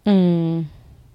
امم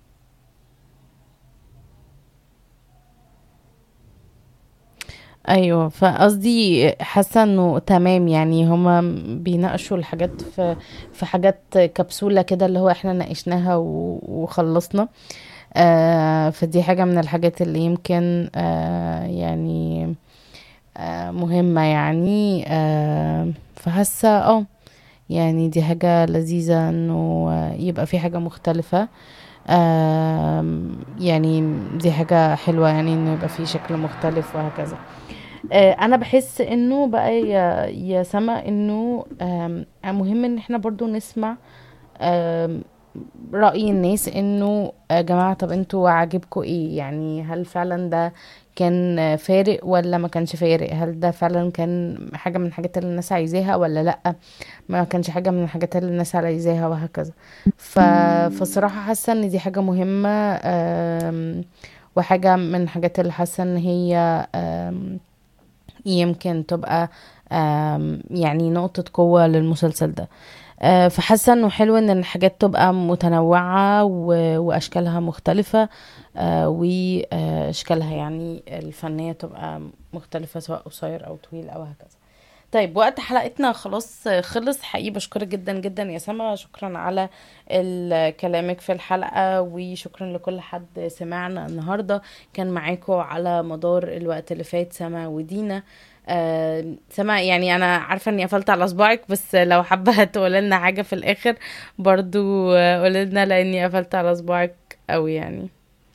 ايوه فقصدي حاسه انه تمام يعني هما بيناقشوا الحاجات في في حاجات كبسوله كده اللي هو احنا ناقشناها و- وخلصنا آه فدي حاجه من الحاجات اللي يمكن آه يعني آه مهمه يعني آه فحاسه اه يعني دي حاجه لذيذه انه يبقى في حاجه مختلفه آم، يعني دي حاجة حلوة يعني انه يبقى في شكل مختلف وهكذا آه، انا بحس انه بقى يا يا سما انه آم، مهم ان احنا برضو نسمع آم، رأي الناس انه يا جماعة طب انتوا عاجبكم ايه يعني هل فعلا ده كان فارق ولا ما كانش فارق هل ده فعلا كان حاجة من الحاجات اللي الناس عايزاها ولا لأ ما كانش حاجة من الحاجات اللي الناس عايزاها وهكذا ف... فصراحة حاسة ان دي حاجة مهمة آم، وحاجة من الحاجات اللي حاسة ان هي آم، يمكن تبقى آم، يعني نقطة قوة للمسلسل ده آه، فحاسة انه حلو ان الحاجات تبقى متنوعة و- واشكالها مختلفة آه، واشكالها يعني الفنية تبقى مختلفة سواء قصير او طويل او هكذا طيب وقت حلقتنا خلاص خلص حقيقي بشكرك جدا جدا يا سما شكرا على ال- كلامك في الحلقة وشكرا لكل حد سمعنا النهاردة كان معاكم على مدار الوقت اللي فات سما ودينا آه سما يعني انا عارفة اني قفلت على صباعك بس لو حابة تقولي لنا حاجة في الاخر برضو آه، قولي لنا لاني قفلت على صباعك قوي يعني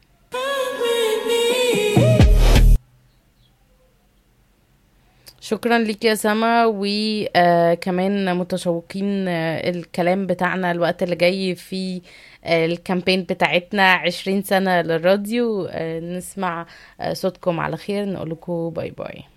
شكرا ليك يا سما وكمان متشوقين آه، الكلام بتاعنا الوقت اللي جاي في آه، الكامبين بتاعتنا عشرين سنة للراديو آه، نسمع آه، صوتكم على خير نقول لكم باي باي